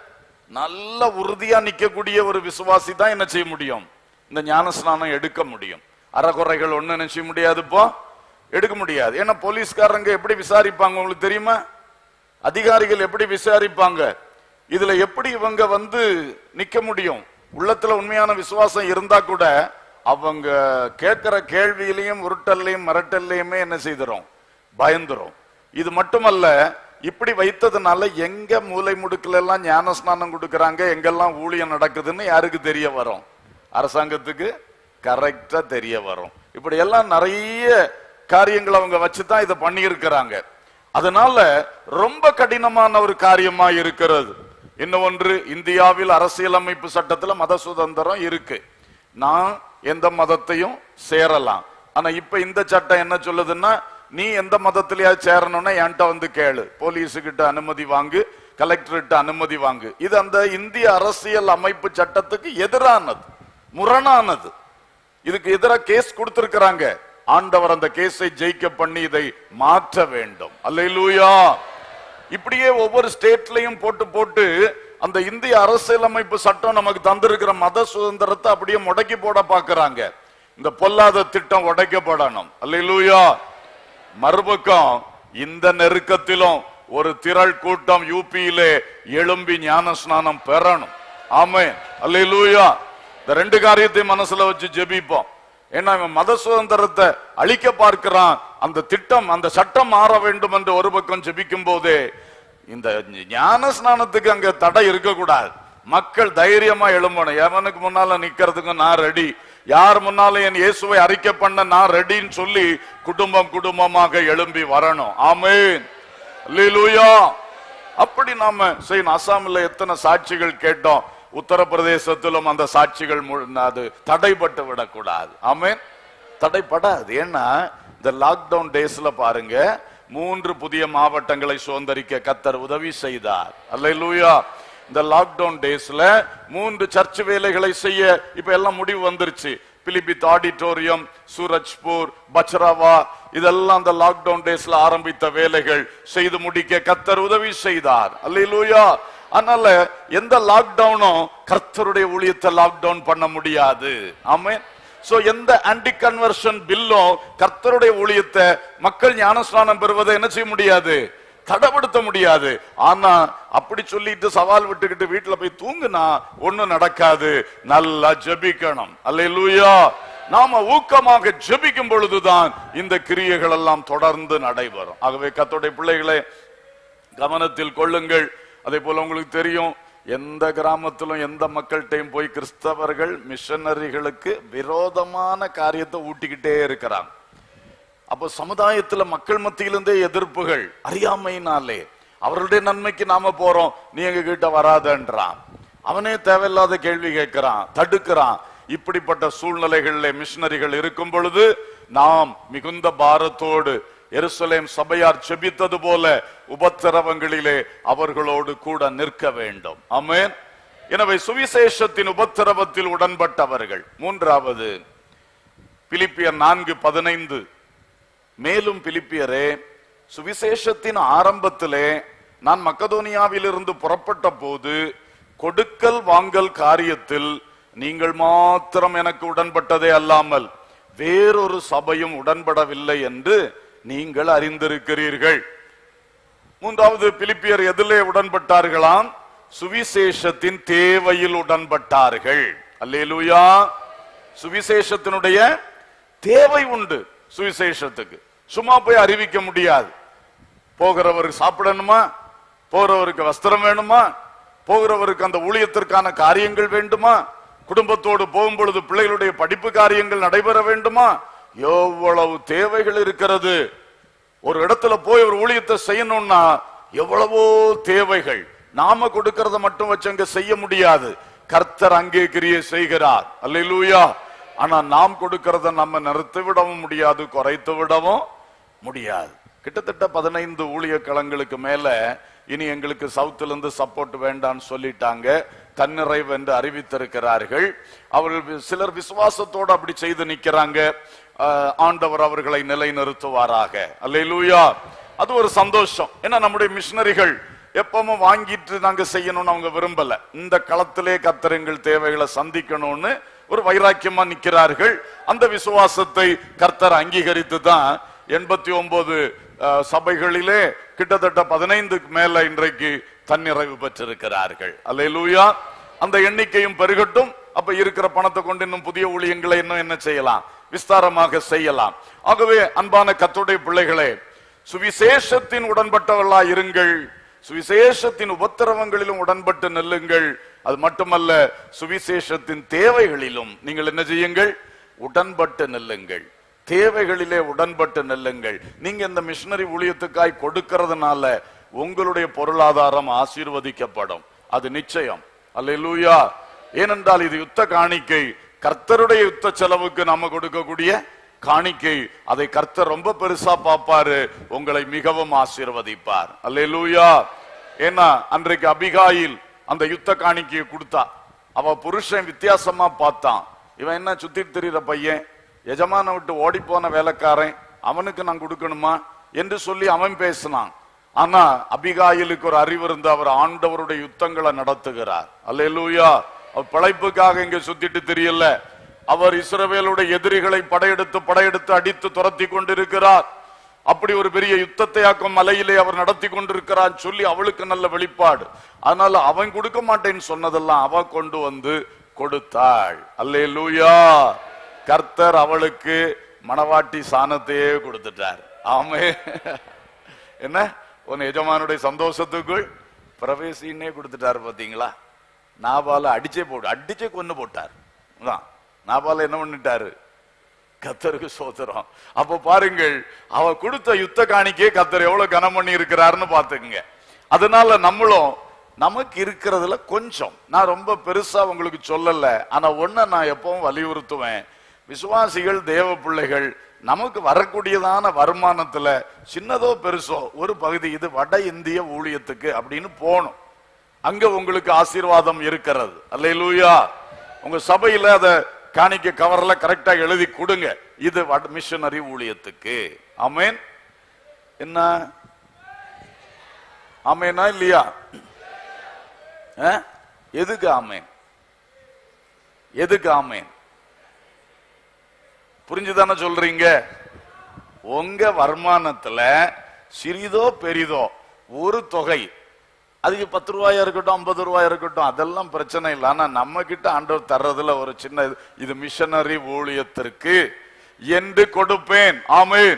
நல்ல உறுதியா நிக்கக்கூடிய ஒரு விசுவாசி தான் என்ன செய்ய முடியும் இந்த ஞானஸ்நானம் எடுக்க முடியும் அறகுறைகள் ஒண்ணு என்ன செய்ய முடியாது இப்போ எடுக்க முடியாது ஏன்னா போலீஸ்காரங்க எப்படி விசாரிப்பாங்க உங்களுக்கு தெரியுமா அதிகாரிகள் எப்படி விசாரிப்பாங்க இதுல எப்படி இவங்க வந்து நிக்க முடியும் உள்ளத்துல உண்மையான விசுவாசம் இருந்தா கூட அவங்க கேட்கிற கேள்வியிலையும் உருட்டல்லையும் மிரட்டல்லையுமே என்ன செய்திரும் பயந்துரும் இது மட்டுமல்ல இப்படி வைத்ததுனால எங்க மூலை முடுக்குல எல்லாம் ஞான ஸ்நானம் கொடுக்கறாங்க எங்கெல்லாம் ஊழியம் நடக்குதுன்னு யாருக்கு தெரிய வரும் அரசாங்கத்துக்கு கரெக்டா தெரிய வரும் இப்படி எல்லாம் நிறைய காரியங்கள் அவங்க வச்சுதான் இதை பண்ணியிருக்கிறாங்க அதனால ரொம்ப கடினமான ஒரு காரியமா இருக்கிறது இன்னும் ஒன்று இந்தியாவில் அரசியலமைப்பு சட்டத்துல மத சுதந்திரம் இருக்கு நான் எந்த மதத்தையும் சேரலாம் ஆனா இப்ப இந்த சட்டம் என்ன சொல்லுதுன்னா நீ எந்த மதத்திலயாவது சேரணும்னா என்கிட்ட வந்து கேளு போலீஸுகிட்ட அனுமதி வாங்கு கலெக்டர்கிட்ட அனுமதி வாங்கு இது அந்த இந்திய அரசியல் அமைப்பு சட்டத்துக்கு எதிரானது முரணானது இதுக்கு எதிராக கேஸ் கொடுத்திருக்கிறாங்க ஆண்டவர் அந்த கேஸை ஜெயிக்க பண்ணி இதை மாற்ற வேண்டும் அல்லேலூயா இப்படியே ஒவ்வொரு ஸ்டேட்லயும் போட்டு போட்டு அந்த இந்திய அரசியலமைப்பு சட்டம் நமக்கு தந்திருக்கிற மத சுதந்திரத்தை அப்படியே முடக்கி போட பாக்குறாங்க இந்த பொல்லாத திட்டம் உடைக்கப்படணும் அல்லேலூயா மறுபக்கம் இந்த நெருக்கத்திலும் ஒரு திரள் கூட்டம் யூபியிலே எழும்பி ஞான ஸ்நானம் பெறணும் ஆமே அல்லேலூயா இந்த ரெண்டு காரியத்தையும் மனசுல வச்சு ஜெபிப்போம் ஏன்னா இவன் மத சுதந்திரத்தை அழிக்க பார்க்கிறான் அந்த திட்டம் அந்த சட்டம் மாற வேண்டும் என்று ஒரு பக்கம் ஜெபிக்கும் போதே இந்த ஞான ஸ்நானத்துக்கு அங்க தடை இருக்கக்கூடாது மக்கள் தைரியமா எழும்பணும் எவனுக்கு முன்னால நிக்கிறதுக்கு நான் ரெடி யார் முன்னால என் இயேசுவை அறிக்கை பண்ண நான் ரெடின்னு சொல்லி குடும்பம் குடும்பமாக எழும்பி வரணும் ஆமென் அல்லேலூயா அப்படி நாம செய்யணும் அசாமில் எத்தனை சாட்சிகள் கேட்டோம் உத்தரப்பிரதேசத்திலும் அந்த சாட்சிகள் மு- அது தடைப்பட்டு விடக்கூடாது ஆமென் தடைப்படாது ஏன்னா இந்த லாக்டவுன் டேஸ்ல பாருங்க மூன்று புதிய மாவட்டங்களை சுதந்திரிக்க கத்தர் உதவி செய்தார் அல்லேலூயா இந்த லாக்டவுன் டேஸ்ல மூன்று சர்ச் வேலைகளை செய்ய இப்ப எல்லாம் முடிவு வந்துருச்சு பிலிபித் ஆடிட்டோரியம் சூரஜ்பூர் பச்ராவா இதெல்லாம் அந்த லாக்டவுன் டேஸ்ல ஆரம்பித்த வேலைகள் செய்து முடிக்க கத்தர் உதவி செய்தார் அல்லேலூயா அதனால எந்த லாக்டவுனும் கர்த்தருடைய ஊழியத்தை லாக்டவுன் பண்ண முடியாது ஆமென் சோ எந்த ஆன்டி கன்வர்ஷன் பில்லும் கர்த்தருடைய ஊழியத்தை மக்கள் ஞானஸ்நானம் பெறுவதை என்ன செய்ய முடியாது தடைப்படுத்த முடியாது ஆனா அப்படி சொல்லிட்டு சவால் விட்டுக்கிட்டு வீட்டுல போய் தூங்குனா ஒண்ணும் நடக்காது நல்லா ஜெபிக்கணும் அல்லேலூயா நாம ஊக்கமாக ஜெபிக்கும் பொழுதுதான் இந்த கிரியைகள் எல்லாம் தொடர்ந்து நடைபெறும் ஆகவே கர்த்தருடைய பிள்ளைகளை கவனத்தில் கொள்ளுங்கள் அதே போல உங்களுக்கு தெரியும் எந்த கிராமத்திலும் எந்த மக்கள்கிட்டையும் போய் கிறிஸ்தவர்கள் மிஷனரிகளுக்கு விரோதமான காரியத்தை ஊட்டிக்கிட்டே இருக்கிறாங்க அப்போ சமுதாயத்துல மக்கள் மத்தியிலிருந்தே எதிர்ப்புகள் அறியாமையினாலே அவர்களுடைய நன்மைக்கு நாம போறோம் நீ எங்க கிட்ட வராதன்றான் அவனே தேவையில்லாத கேள்வி கேட்கிறான் தடுக்கிறான் இப்படிப்பட்ட சூழ்நிலைகளிலே மிஷனரிகள் இருக்கும் பொழுது நாம் மிகுந்த பாரத்தோடு எருசலேம் சபையார் செபித்தது போல உபத்திரவங்களிலே அவர்களோடு கூட நிற்க வேண்டும் ஆமென் எனவே சுவிசேஷத்தின் உபத்திரவத்தில் உடன்பட்டவர்கள் மூன்றாவது பிலிப்பியர் நான்கு பதினைந்து மேலும் பிலிப்பியரே சுவிசேஷத்தின் ஆரம்பத்திலே நான் மக்கதோனியாவிலிருந்து புறப்பட்ட போது கொடுக்கல் வாங்கல் காரியத்தில் நீங்கள் மாத்திரம் எனக்கு உடன்பட்டதே அல்லாமல் வேறொரு சபையும் உடன்படவில்லை என்று நீங்கள் அறிந்திருக்கிறீர்கள் மூன்றாவது பிலிப்பியர் எதிலே உடன்பட்டார்களாம் சுவிசேஷத்தின் தேவையில் உடன்பட்டார்கள் அல்லேலூயா சுவிசேஷத்தினுடைய தேவை உண்டு சுவிசேஷத்துக்கு சும்மா போய் அறிவிக்க முடியாது போகிறவருக்கு சாப்பிடணுமா போகிறவருக்கு வஸ்திரம் வேணுமா போகிறவருக்கு அந்த ஊழியத்திற்கான காரியங்கள் வேண்டுமா குடும்பத்தோடு போகும் பொழுது பிள்ளைகளுடைய படிப்பு காரியங்கள் நடைபெற வேண்டுமா எவ்வளவு தேவைகள் இருக்கிறது ஒரு இடத்துல போய் ஒரு ஊழியத்தை செய்யணும்னா எவ்வளவோ தேவைகள் நாம கொடுக்கறத மட்டும் வச்சு அங்க செய்ய முடியாது கர்த்தர் அங்கே கிரியை செய்கிறார் அல்லேலூயா ஆனா நாம் கொடுக்கறத நம்ம நிறுத்தி விடவும் முடியாது குறைத்து விடவும் முடியாது கிட்டத்தட்ட பதினைந்து ஊழிய களங்களுக்கு மேல இனி எங்களுக்கு சவுத்துல இருந்து சப்போர்ட் வேண்டாம்னு சொல்லிட்டாங்க தன்னிறைவு என்று அறிவித்திருக்கிறார்கள் அவர்கள் சிலர் விசுவாசத்தோடு அப்படி செய்து நிக்கிறாங்க ஆஹ், ஆண்டவர் அவர்களை நிலைநிறுத்துவாராக அல்லேலூயா அது ஒரு சந்தோஷம் ஏன்னா நம்முடைய மிஷனரிகள் எப்பவும் வாங்கிட்டு நாங்க செய்யணும்னு அவங்க விரும்பல இந்த களத்திலே கத்தரங்கள் தேவைகளை சந்திக்கணும்னு ஒரு வைராக்கியமா நிக்கிறார்கள் அந்த விசுவாசத்தை கர்த்தர் அங்கீகரித்து தான் எண்பத்தி ஒன்பது சபைகளிலே கிட்டத்தட்ட பதினைந்துக்கு மேல இன்றைக்கு தன்னிறைவு பெற்றிருக்கிறார்கள் அல்லேலூயா அந்த எண்ணிக்கையும் பெருகட்டும் அப்ப இருக்கிற பணத்தை கொண்டு இன்னும் புதிய ஊழியங்களை இன்னும் என்ன செய்யலாம் விஸ்தாரமாக செய்யலாம் ஆகவே அன்பான கத்துடைய பிள்ளைகளே சுவிசேஷத்தின் உடன்பட்டவர்களா இருங்கள் சுவிசேஷத்தின் உபத்திரவங்களிலும் உடன்பட்டு நெல்லுங்கள் அது மட்டுமல்ல சுவிசேஷத்தின் தேவைகளிலும் நீங்கள் என்ன செய்யுங்கள் உடன்பட்டு நெல்லுங்கள் தேவைகளிலே உடன்பட்டு நெல்லுங்கள் நீங்க இந்த மிஷினரி ஊழியத்துக்காய் கொடுக்கிறதுனால உங்களுடைய பொருளாதாரம் ஆசீர்வதிக்கப்படும் அது நிச்சயம் அல்லேலூயா ஏனென்றால் இது யுத்த காணிக்கை கர்த்தருடைய யுத்த செலவுக்கு நாம கொடுக்கக்கூடிய காணிக்கை அதை கர்த்தர் ரொம்ப பெருசா பார்ப்பாரு உங்களை மிகவும் ஆசீர்வதிப்பார் அல்லேலூயா ஏன்னா அன்றைக்கு அபிகாயில் அந்த யுத்த காணிக்கையை கொடுத்தா அவ புருஷன் வித்தியாசமா பார்த்தான் இவன் என்ன சுத்திட்டு திரியிற பையன் எஜமான விட்டு ஓடி போன வேலைக்காரன் அவனுக்கு நான் கொடுக்கணுமா என்று சொல்லி அவன் பேசினான் ஆனா அபிகாயிலுக்கு ஒரு அறிவு இருந்து அவர் ஆண்டவருடைய யுத்தங்களை நடத்துகிறார் அல்லேலூயா அவர் பிழைப்புக்காக இங்க சுத்திட்டு தெரியல அவர் இஸ்ரவேலுடைய எதிரிகளை படையெடுத்து படையெடுத்து அடித்து துரத்தி கொண்டிருக்கிறார் அப்படி ஒரு பெரிய யுத்தத்தை ஆக்கும் மலையிலே அவர் நடத்தி கொண்டிருக்கிறார் சொல்லி அவளுக்கு நல்ல வெளிப்பாடு அதனால அவன் கொடுக்க மாட்டேன்னு சொன்னதெல்லாம் அவ கொண்டு வந்து கொடுத்தாள் அல்லேலூயா கர்த்தர் அவளுக்கு மணவாட்டி சாணத்தையே கொடுத்துட்டார் ஆமே என்ன உன் எஜமானுடைய சந்தோஷத்துக்குள் பிரவேசின்னே கொடுத்துட்டாரு பாத்தீங்களா நாபால அடிச்சே போடு அடிச்சே கொன்னு போட்டார் அதான். நாபால என்ன பண்ணிட்டாரு கத்தருக்கு சோதரம் அப்ப பாருங்கள் அவ கொடுத்த யுத்த காணிக்கே கத்தர் எவ்வளவு கனம் பண்ணி இருக்கிறாருன்னு பாத்துக்குங்க அதனால நம்மளும் நமக்கு இருக்கிறதுல கொஞ்சம் நான் ரொம்ப பெருசா உங்களுக்கு சொல்லல ஆனா ஒண்ண நான் எப்பவும் வலியுறுத்துவேன் விசுவாசிகள் தேவ பிள்ளைகள் நமக்கு வரக்கூடியதான வருமானத்துல சின்னதோ பெருசோ ஒரு பகுதி இது வட இந்திய ஊழியத்துக்கு அப்படின்னு போகணும் அங்க உங்களுக்கு ஆசீர்வாதம் இருக்கிறது அல்லேலூயா உங்க சபையில அத காணிக்க கவர்ல கரெக்டா எழுதி கொடுங்க இது வட- மிஷனரி ஊழியத்துக்கு ஆமென் என்ன ஆமேனா இல்லையா ஆ? எதுக்கு ஆமேன் எதுக்கு ஆமேன் புரிஞ்சுதானே சொல்றீங்க உங்க வருமானத்துல சிறிதோ பெரிதோ ஒரு தொகை அதுக்கு பத்து ரூபாயா இருக்கட்டும் ஐம்பது ரூபாயா இருக்கட்டும் அதெல்லாம் பிரச்சனை இல்லை ஆனா நம்ம கிட்ட ஆண்டவர் தர்றதுல ஒரு சின்ன இது- இது மிஷனரி ஊழியத்திற்கு என்று கொடுப்பேன் amen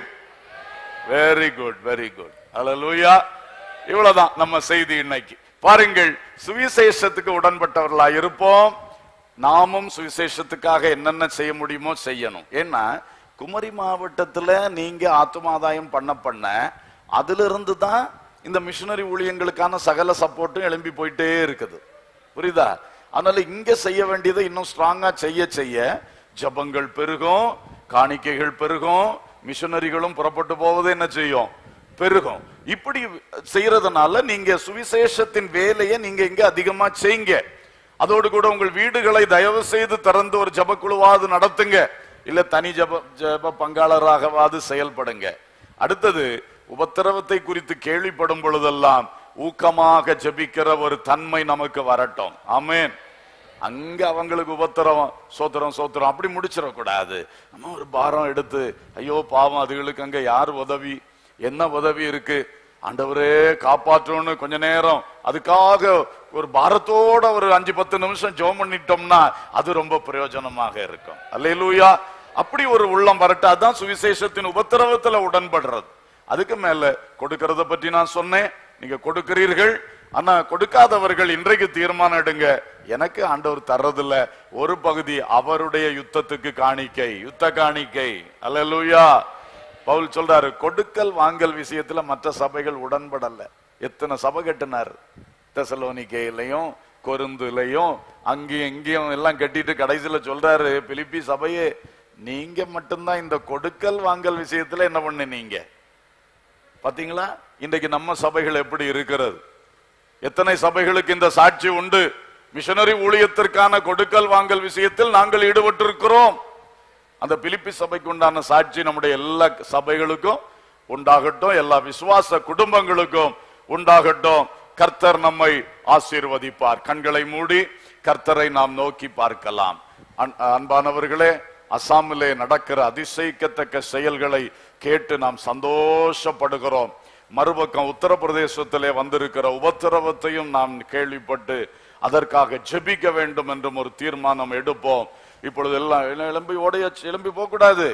very good very good hallelujah இவ்வளவுதான் நம்ம செய்தி இன்னைக்கு பாருங்கள் சுவிசேஷத்துக்கு உடன்பட்டவர்களா இருப்போம் நாமும் சுவிசேஷத்துக்காக என்னென்ன செய்ய முடியுமோ செய்யணும் ஏன்னா குமரி மாவட்டத்துல நீங்க ஆத்துமாதாயம் பண்ண பண்ண அதுல இருந்து தான் இந்த மிஷனரி ஊழியங்களுக்கான சகல சப்போர்ட்டும் எழும்பி போயிட்டே இருக்குது புரியுதா அதனால இங்க செய்ய வேண்டியதை இன்னும் ஸ்ட்ராங்கா செய்ய செய்ய ஜபங்கள் பெருகும் காணிக்கைகள் பெருகும் மிஷனரிகளும் புறப்பட்டு போவது என்ன செய்யும் பெருகும் இப்படி செய்யறதுனால நீங்க சுவிசேஷத்தின் வேலையை நீங்க இங்க அதிகமா செய்யுங்க அதோடு கூட உங்கள் வீடுகளை தயவு செய்து திறந்து ஒரு ஜபக்குழுவாது நடத்துங்க இல்ல தனி ஜப ஜப பங்காளராகவாது செயல்படுங்க அடுத்தது உபத்திரவத்தை குறித்து கேள்விப்படும் பொழுதெல்லாம் ஊக்கமாக ஜெபிக்கிற ஒரு தன்மை நமக்கு வரட்டும் ஆமென் அங்க அவங்களுக்கு உபத்திரவம் சோத்திரம் சோத்திரம் அப்படி முடிச்சிடக்கூடாது நம்ம ஒரு பாரம் எடுத்து ஐயோ பாவம் அதுகளுக்கு அங்க யார் உதவி என்ன உதவி இருக்கு ஆண்டவரே காப்பாற்றணும்னு கொஞ்ச நேரம் அதுக்காக ஒரு பாரத்தோட ஒரு அஞ்சு பத்து நிமிஷம் ஜெபம் பண்ணிட்டோம்னா அது ரொம்ப பிரயோஜனமாக இருக்கும் அல்லேலூயா அப்படி ஒரு உள்ளம் வரட்டு அதான் சுவிசேஷத்தின் உபத்திரவத்துல உடன்படுறது அதுக்கு மேல கொடுக்கறத பற்றி நான் சொன்னேன் நீங்க கொடுக்கிறீர்கள் ஆனா கொடுக்காதவர்கள் இன்றைக்கு தீர்மானம் எடுங்க எனக்கு ஆண்டவர் தர்றதில்ல ஒரு பகுதி அவருடைய யுத்தத்துக்கு காணிக்கை யுத்த காணிக்கை அல்லேலூயா பவுல் சொல்றாரு கொடுக்கல் வாங்கல் விஷயத்துல மற்ற சபைகள் உடன்படல எத்தனை சபை கட்டினார் தெசலோனிக்கையிலையும் கொருந்துலையும் அங்கேயும் இங்கேயும் எல்லாம் கட்டிட்டு கடைசியில சொல்றாரு பிலிப்பி சபையே நீங்க மட்டும்தான் இந்த கொடுக்கல் வாங்கல் விஷயத்துல என்ன பண்ணுனீங்க பாத்தீங்களா இன்றைக்கு நம்ம சபைகள் எப்படி இருக்கிறது எத்தனை சபைகளுக்கு இந்த சாட்சி உண்டு மிஷனரி ஊழியத்திற்கான கொடுக்கல் வாங்கல் விஷயத்தில் நாங்கள் ஈடுபட்டிருக்கிறோம் அந்த பிலிப்பி சபைக்கு உண்டான சாட்சி நம்முடைய எல்லா சபைகளுக்கும் உண்டாகட்டும் எல்லா விசுவாச குடும்பங்களுக்கும் உண்டாகட்டும் கர்த்தர் நம்மை ஆசீர்வதிப்பார் கண்களை மூடி கர்த்தரை நாம் நோக்கி பார்க்கலாம் அன்- அன்பானவர்களே அசாமிலே நடக்கிற அதிசயிக்கத்தக்க செயல்களை கேட்டு நாம் சந்தோஷப்படுகிறோம் மறுபக்கம் உத்தரப்பிரதேசத்திலே வந்திருக்கிற உபத்திரவத்தையும் நாம் கேள்விப்பட்டு அதற்காக ஜெபிக்க வேண்டும் என்றும் ஒரு தீர்மானம் எடுப்போம் இப்பொழுது எல்லாம் எல்லாம் எழும்பி ஓடைய எழும்பி போக கூடாது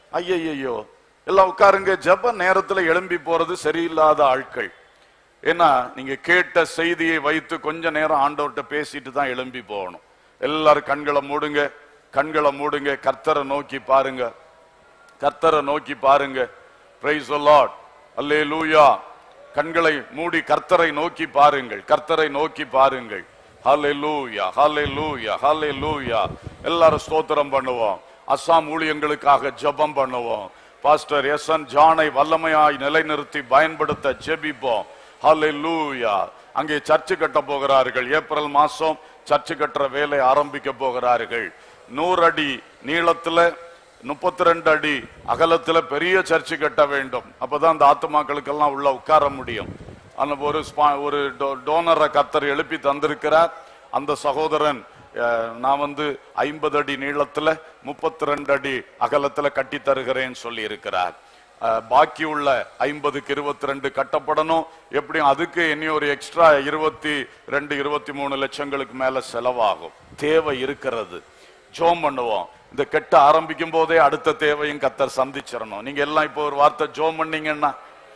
ஐயையோ எல்லாம் உட்காருங்க ஜெப நேரத்துல எழும்பி போறது சரியில்லாத ஆட்கள் ஏன்னா நீங்க கேட்ட செய்தியை வைத்து கொஞ்ச நேரம் ஆண்டவர்கிட்ட பேசிட்டு தான் எழும்பி போகணும் எல்லாரும் கண்களை மூடுங்க கண்களை மூடுங்க கர்த்தரை நோக்கி பாருங்க கர்த்தரை நோக்கி பாருங்க பிரைஸ் லார்ட் அல்லேலூயா கண்களை மூடி கர்த்தரை நோக்கி பாருங்கள் கர்த்தரை நோக்கி பாருங்கள் ஹalleluya ஹalleluya ஹalleluya எல்லாரும் ஸ்தோத்திரம் பண்ணுவோம் அஸ்ஸாம் ஊழியங்களுக்காக ஜெபம் பண்ணுவோம் பாஸ்டர் எஸ் என் ஜானை வல்லமையாய் நிலைநிறுத்தி பயன்படுத்த ஜெபிப்போம் ஹalleluya அங்கே சர்ச்சு கட்ட போகிறார்கள் ஏப்ரல் மாசம் சர்ச்சு கட்டுற வேலை ஆரம்பிக்க போகிறார்கள் நூறு அடி நீளத்துல முப்பத்தி ரெண்டு அடி அகலத்துல பெரிய சர்ச்சு கட்ட வேண்டும் அப்பதான் அந்த ஆத்துமாக்களுக்கெல்லாம் உள்ள உட்கார முடியும் அந்த ஒரு ஸ்பா- ஒரு டோ- டோனரை கத்தர் எழுப்பி தந்திருக்கிறார் அந்த சகோதரன் அஹ், நான் வந்து ஐம்பது அடி நீளத்துல முப்பத்தி ரெண்டு அடி அகலத்துல கட்டி தருகிறேன்னு சொல்லி இருக்கிறார் அஹ், பாக்கி உள்ள ஐம்பதுக்கு இருபத்தி ரெண்டு கட்டப்படணும் எப்படியும் அதுக்கு இனி ஒரு எக்ஸ்ட்ரா இருபத்தி ரெண்டு இருபத்தி மூணு லட்சங்களுக்கு மேல செலவாகும் தேவை இருக்கிறது ஜோம் பண்ணுவோம் இந்த கெட்ட ஆரம்பிக்கும் போதே அடுத்த தேவையும் கத்தர் சந்திச்சிடணும் நீங்க எல்லாம் இப்போ ஒரு வார்த்தை ஜோம் பண்ணீங்கன்னா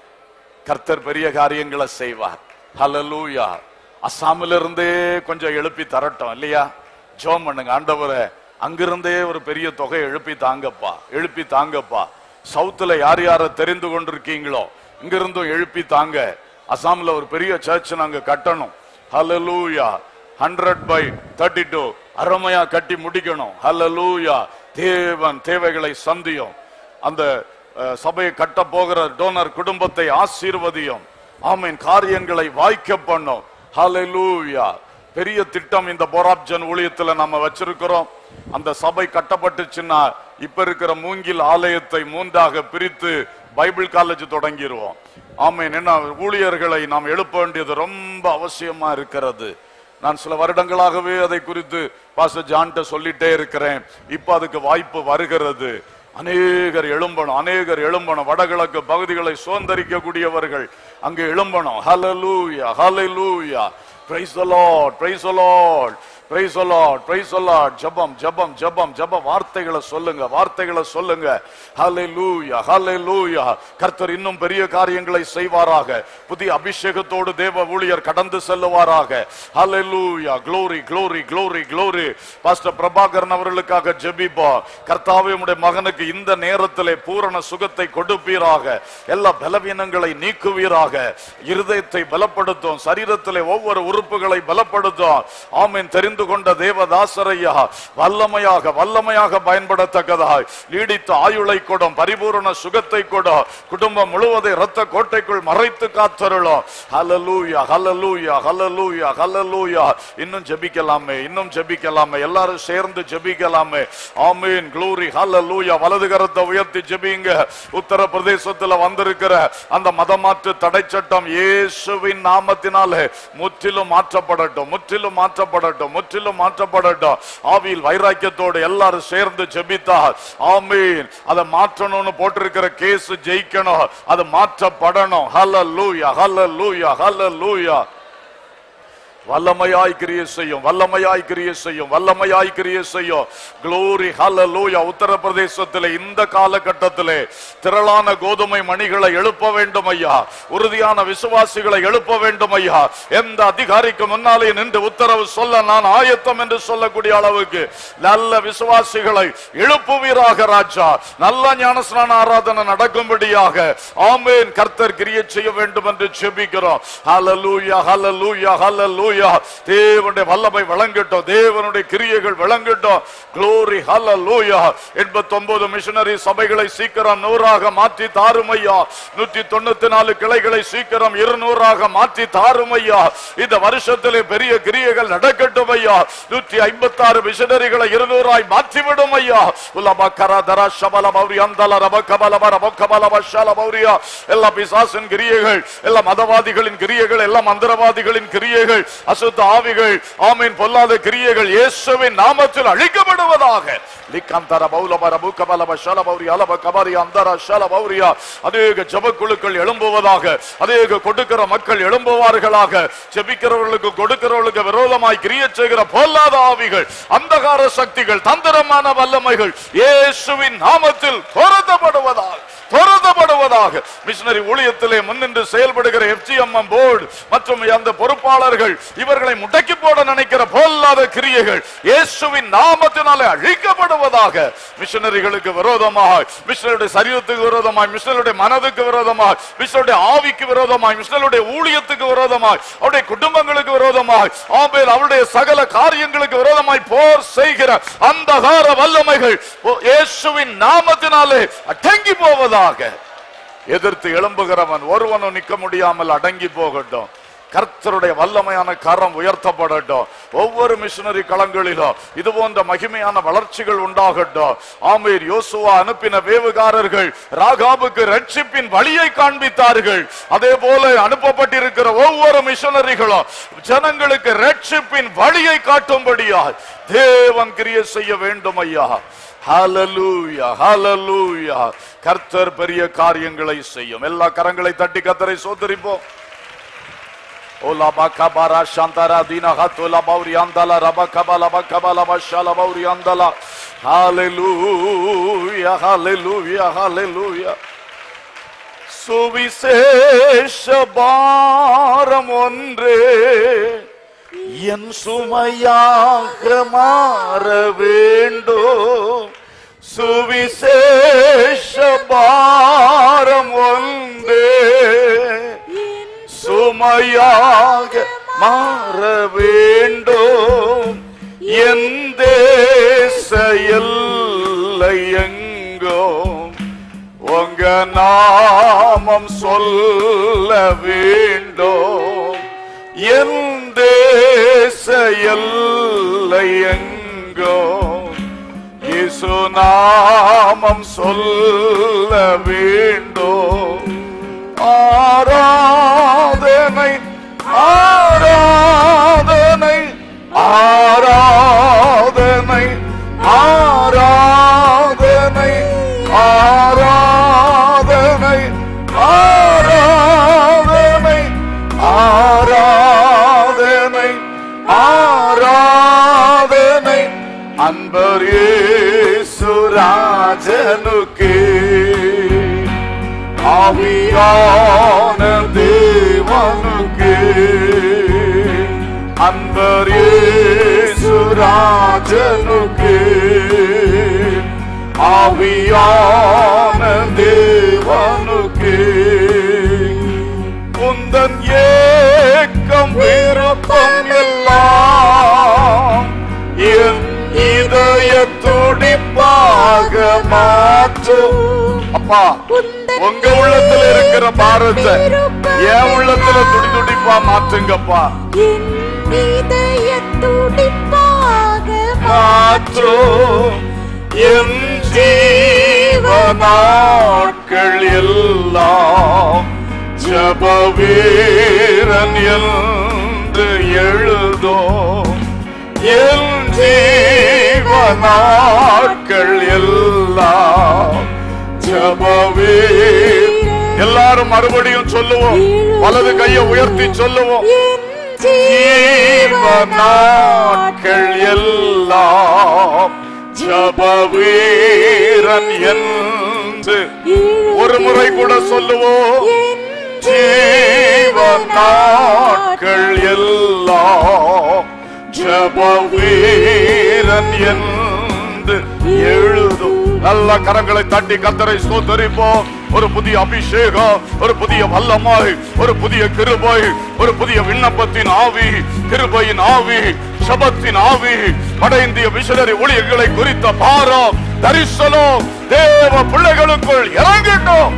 கர்த்தர் பெரிய காரியங்களை செய்வார் ஹalleluya அசாமில இருந்தே கொஞ்சம் எழுப்பி தரட்டும் இல்லையா ஜோம் பண்ணுங்க ஆண்டவரே அங்கிருந்தே ஒரு பெரிய தொகை எழுப்பி தாங்கப்பா எழுப்பி தாங்கப்பா சவுத்துல யார் யார தெரிந்து கொண்டிருக்கீங்களோ இங்கிருந்தும் எழுப்பி தாங்க அசாம்ல ஒரு பெரிய சர்ச் நாங்க கட்டணும் ஹalleluya ஹண்ட்ரட் பை தேர்ட்டி டூ அருமையா கட்டி முடிக்கணும் ஹalleluya தேவன் தேவைகளை சந்தியும் அந்த அஹ், சபையை கட்ட போகிற டோனர் குடும்பத்தை ஆசீர்வதியும் ஆமீன் காரியங்களை வாய்க்க பண்ணும் ஹalleluya பெரிய திட்டம் இந்த போராப்ஜன் ஊழியத்துல நம்ம வச்சிருக்கிறோம் அந்த சபை கட்டப்பட்டுச்சுன்னா இப்ப இருக்கிற மூங்கில் ஆலயத்தை மூன்றாக பிரித்து பைபிள் காலேஜ் தொடங்கிடுவோம் ஆமீன் என்ன ஊழியர்களை நாம் எழுப்ப வேண்டியது ரொம்ப அவசியமா இருக்கிறது நான் சில வருடங்களாகவே அதை குறித்து பாச ஜான்ட்ட சொல்லிட்டே இருக்கிறேன் இப்ப அதுக்கு வாய்ப்பு வருகிறது அநேகர் எழும்பணும் அநேகர் எழும்பணும் வடகிழக்கு பகுதிகளை சுதந்திரிக்க கூடியவர்கள் அங்கே எழும்பணும் ஹalleluya ஹalleluya praise the lord praise the lord praise the lord praise the lord ஜெபம் ஜெபம் ஜெபம் ஜெப வார்த்தைகளை சொல்லுங்க வார்த்தைகளை சொல்லுங்க ஹalleluya ஹalleluya கர்த்தர் இன்னும் பெரிய காரியங்களை செய்வாராக புதிய அபிஷேகத்தோடு தேவ ஊழியர் கடந்து செல்லுவாராக ஹalleluya glory glory glory glory pastor Prabhakaran அவர்களுக்காக ஜெபிப்போம் கர்த்தாவே உம்முடைய மகனுக்கு இந்த நேரத்திலே பூரண சுகத்தை கொடுப்பீராக எல்லா பலவீனங்களை நீக்குவீராக இருதயத்தை பலப்படுத்தும் சரீரத்திலே ஒவ்வொரு உறுப்புகளை பலப்படுத்தும் ஆமீன் தெரிந்து கொண்ட தேவதாசரையா வல்லமையாக வல்லமையாக பயன்படத்தக்கதாய் நீடித்த ஆயுளை கொடும் பரிபூரண சுகத்தை கொடும் குடும்பம் முழுவதை இரத்த கோட்டைக்குள் மறைத்து காத்தருளும் ஹalleluya ஹalleluya ஹalleluya ஹalleluya இன்னும் ஜெபிக்கலாமே இன்னும் ஜெபிக்கலாமே எல்லாரும் சேர்ந்து ஜெபிக்கலாமே ஆமீன் glory ஹalleluya வலது கரத்தை உயர்த்தி ஜெபிங்க உத்தரப்பிரதேசத்துல வந்திருக்கிற அந்த மதமாற்று தடை சட்டம் இயேசுவின் நாமத்தினாலே முற்றிலும் மாற்றப்படட்டும் முற்றிலும் மாற்றப்படட்டும் முற்றிலும் மாற்றப்படட்டும் ஆவியில் வைராக்கியத்தோடு எல்லாரும் சேர்ந்து ஜெபித்தா ஆமீன் அதை மாற்றணும்னு போட்டிருக்கிற கேஸ் ஜெயிக்கணும் அது மாற்றப்படணும் ஹalleluya ஹalleluya ஹalleluya வல்லமையாய் கிரியை செய்யும் வல்லமையாய் கிரியை செய்யும் வல்லமையாய் கிரியை செய்யும் glory hallelujah உத்தரப்பிரதேசத்திலே இந்த காலகட்டத்திலே திரளான கோதுமை மணிகளை எழுப்ப வேண்டும் ஐயா உறுதியான விசுவாசிகளை எழுப்ப வேண்டும் ஐயா எந்த அதிகாரிக்கு முன்னாலே நின்று உத்தரவு சொல்ல நான் ஆயத்தம் என்று சொல்லக்கூடிய அளவுக்கு நல்ல விசுவாசிகளை எழுப்புவீராக ராஜா நல்ல ஞானஸ்நான ஆராதனை நடக்கும்படியாக ஆமேன் கர்த்தர் கிரியை செய்ய வேண்டும் என்று ஜெபிக்கிறோம் ஹalleluya ஹalleluya ஹalleluya ஹalleluya தேவனுடைய வல்லமை விளங்கட்டும் தேவனுடைய கிரியைகள் விளங்கட்டும் glory hallelujah 89 மிஷனரி சபைகளை சீக்கிரம் நூறாக மாற்றி தாருமையா நூற்றி தொண்ணூத்தி நாலு கிளைகளை சீக்கிரம் இருநூறாக மாற்றி தாருமையா இந்த வருஷத்திலே பெரிய கிரியைகள் நடக்கட்டும் ஐயா நூற்றி ஐம்பத்தி ஆறு மிஷனரிகளை இருநூறாய் மாற்றிவிடும் ஐயா உலப கரதர சபல பௌரி அந்தல ரப கபல ரப கபல வஷல பௌரியா எல்லா பிசாசின் கிரியைகள் எல்லா மதவாதிகளின் கிரியைகள் எல்லா மந்திரவாதிகளின் கிரியைகள் அசுத்த ஆவிகள் ஆமீன் பொல்லாத கிரியைகள் இயேசுவின் நாமத்தில் அழிக்கப்படுவதாக லிக்கந்தர பௌலபர புக்கபல வஷல பௌரி அலப கபரி அந்தர ஷல பௌரியா அநேக ஜபக்குழுக்கள் எழும்புவதாக அநேக கொடுக்கிற மக்கள் எழும்புவார்களாக ஜெபிக்கிறவர்களுக்கு கொடுக்கிறவர்களுக்கு விரோதமாய் கிரிய செய்கிற பொல்லாத ஆவிகள் அந்தகார சக்திகள் தந்திரமான வல்லமைகள் இயேசுவின் நாமத்தில் துரத்தப்படுவதாக துரத்தப்படுவதாக மிஷனரி ஊழியத்திலே முன்னின்று செயல்படுகிற எஃப்ஜிஎம்எம் போர்டு மற்றும் அந்த பொறுப்பாளர்கள் இவர்களை முடக்கி போட நினைக்கிற பொல்லாத கிரியைகள் இயேசுவின் நாமத்தினாலே அழிக்கப்படுவதாக மிஷனரிகளுக்கு விரோதமாக மிஷனருடைய சரீரத்துக்கு விரோதமாய் மிஷனருடைய மனதுக்கு விரோதமாய் மிஷனருடைய ஆவிக்கு விரோதமாய் மிஷனருடைய ஊழியத்துக்கு விரோதமாய் அவருடைய குடும்பங்களுக்கு விரோதமாய் ஆபேல் அவருடைய சகல காரியங்களுக்கு விரோதமாய் போர் செய்கிற அந்தகார வல்லமைகள் ஓ- இயேசுவின் நாமத்தினாலே அடங்கி போவதாக எதிர்த்து எழும்புகிறவன் ஒருவனும் நிக்க முடியாமல் அடங்கி போகட்டும் கர்த்தருடைய வல்லமையான கரம் உயர்த்தப்படட்டும் ஒவ்வொரு மிஷனரி களங்களிலும் இது போன்ற மகிமையான வளர்ச்சிகள் உண்டாகட்டும் ஆமீர் யோசுவா அனுப்பின வேவுகாரர்கள் ராகாபுக்கு ரட்சிப்பின் வழியை காண்பித்தார்கள் அதே போல அனுப்பப்பட்டிருக்கிற ஒவ்வொரு மிஷனரிகளும் ஜனங்களுக்கு ரட்சிப்பின் வழியை காட்டும்படியாய் தேவன் கிரியை செய்ய வேண்டும் ஐயா ஹalleluya ஹalleluya கர்த்தர் பெரிய காரியங்களை செய்யும் எல்லா கரங்களை தட்டி கர்த்தரை சோதரிப்போம் Ola bakabara shantara dina hatola bauri andala rabakabala bakabala bashala bauri andala. Hallelujah, hallelujah, hallelujah. சுவிசேஷ பாரம் ஒன்றே என் சுமையாக மாற வேண்டும் சுவிசேஷ பாரம் ஒன்றே சுமையாக மாற வேண்டும் என் தேச எல்லை எங்கும் உங்க நாமம் சொல்ல வேண்டும் என் தேச எல்லை எங்கும் இயேசு நாமம் சொல்ல வேண்டும் ஆராதனை ஆராதனை ஆராதனை ஆராதனை ஆராதனை ஆராதனை ஆராதனை ஆராதனை அன்பரே சுராஜனுக்கே ஆவியான தேவனுக்கு அன்பரே சுராஜனுக்கு ஆவியான தேவனுக்கு உந்தன் ஏக்கம் விருப்பம் எல்லாம் என் இதய துடிப்பாக மாற்றும் அப்பா உங்க உள்ளத்துல இருக்கிற பாரத்தை என் உள்ளத்துல துடி துடிப்பா மாற்றுங்கப்பா என் இதய துடிப்பாக மாற்றும் என் ஜீவ நாட்கள் எல்லாம் ஜப வீரன் என்று எழுதும் என் ஜீவ நாட்கள் எல்லாம் ஜப வீரன் எல்லாரும் மறுபடியும் சொல்லுவோம் வலது கையை உயர்த்தி சொல்லுவோம் என் ஜீவ நாட்கள் எல்லாம் ஜப வீரன் என்று ஒரு முறை கூட சொல்லுவோம் என் ஜீவ நாட்கள் எல்லாம் ஜப வீரன் என்று எழுதும் நல்ல கரங்களை தட்டி கத்தரை சோதரிப்போம் ஒரு புதிய அபிஷேகம் ஒரு புதிய வல்லமாய் ஒரு புதிய கிருபை ஒரு புதிய விண்ணப்பத்தின் ஆவி கிருபையின் ஆவி சபத்தின் ஆவி வட இந்திய மிஷனரி ஊழியர்களை குறித்த பாரம் தரிசனம் தேவ பிள்ளைகளுக்குள் இறங்கட்டும்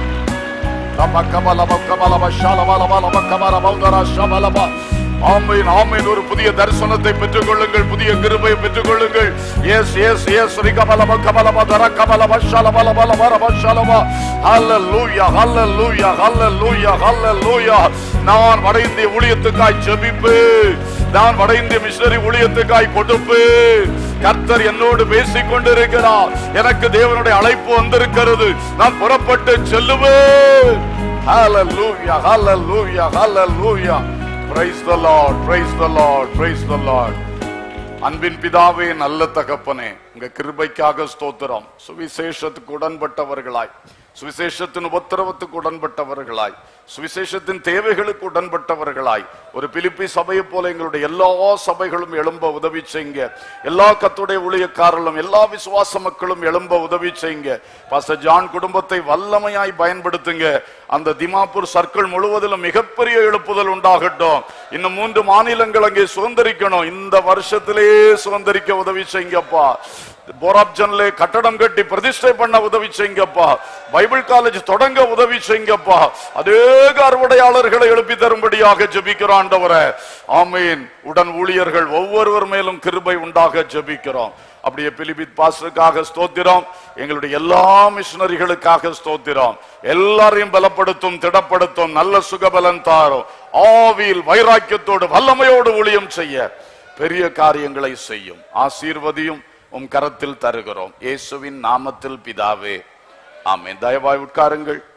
ஆமீன் ஆமீன் ஒரு புதிய தரிசனத்தை பெற்றுக் கொள்ளுங்கள் புதிய கிருபையை பெற்றுக் கொள்ளுங்கள் எஸ் எஸ் எஸ் ரிகபலம கபலம தர கபலம ஷலபல பல பரம ஷலம ஹalleluya ஹalleluya ஹalleluya ஹalleluya நான் வட இந்திய ஊழியத்துக்காய் ஜெபிப்பு நான் வட இந்திய மிஷனரி ஊழியத்துக்காய் கொடுப்பு கர்த்தர் என்னோடு பேசிக் கொண்டிருக்கிறார் எனக்கு தேவனுடைய அழைப்பு வந்திருக்கிறது நான் புறப்பட்டு செல்லுவேன் ஹalleluya ஹalleluya ஹalleluya praise the lord praise the lord praise the lord அன்பின் பிதாவே நல்ல தகப்பனே உங்க கிருபைக்காக ஸ்தோத்திரம் சுவிசேஷத்துக்கு உடன்பட்டவர்களாய் சுவிசேஷத்தின் உபத்திரவத்துக்கு உடன்பட்டவர்களாய் சுவிசேஷத்தின் தேவைகளுக்கு உடன்பட்டவர்களாய் ஒரு பிலிப்பி சபையை போல எங்களுடைய எல்லா சபைகளும் எழும்ப உதவி செய்யுங்க எல்லா கத்துடைய ஊழியக்காரர்களும் எல்லா விசுவாச மக்களும் எழும்ப உதவி செய்யுங்க பாஸ்டர் ஜான் குடும்பத்தை வல்லமையாய் பயன்படுத்துங்க அந்த திமாப்பூர் சர்க்கிள் முழுவதிலும் மிகப்பெரிய எழுப்புதல் உண்டாகட்டும் இன்னும் மூன்று மாநிலங்கள் அங்கே சுதந்திரிக்கணும் இந்த வருஷத்திலேயே சுதந்திரிக்க உதவி செய்யுங்கப்பா போராப்ஜன்ல கட்டடம் கட்டி பிரதிஷ்டை பண்ண உதவி செய்யுங்கப்பா பைபிள் காலேஜ் தொடங்க உதவி செய்யுங்கப்பா அநேக அறுவடையாளர்களை எழுப்பி தரும்படியாக ஜெபிக்கிறோம் ஆண்டவரே ஆமீன் உடன் ஊழியர்கள் ஒவ்வொருவர் மேலும் கிருபை உண்டாக ஜெபிக்கிறோம் அப்படியே பிலிபித் பாஸ்டருக்காக ஸ்தோத்திரம் எங்களுடைய எல்லா மிஷனரிகளுக்காக ஸ்தோத்திரம் எல்லாரையும் பலப்படுத்தும் திடப்படுத்தும் நல்ல சுகபலன் தாரும் ஆவியில் வைராக்கியத்தோடு வல்லமையோடு ஊழியம் செய்ய பெரிய காரியங்களை செய்யும் ஆசீர்வதியும் உம் கரத்தில் தருகிறோம் இயேசுவின் நாமத்தில் பிதாவே ஆமென் தயவாய் உட்காருங்கள்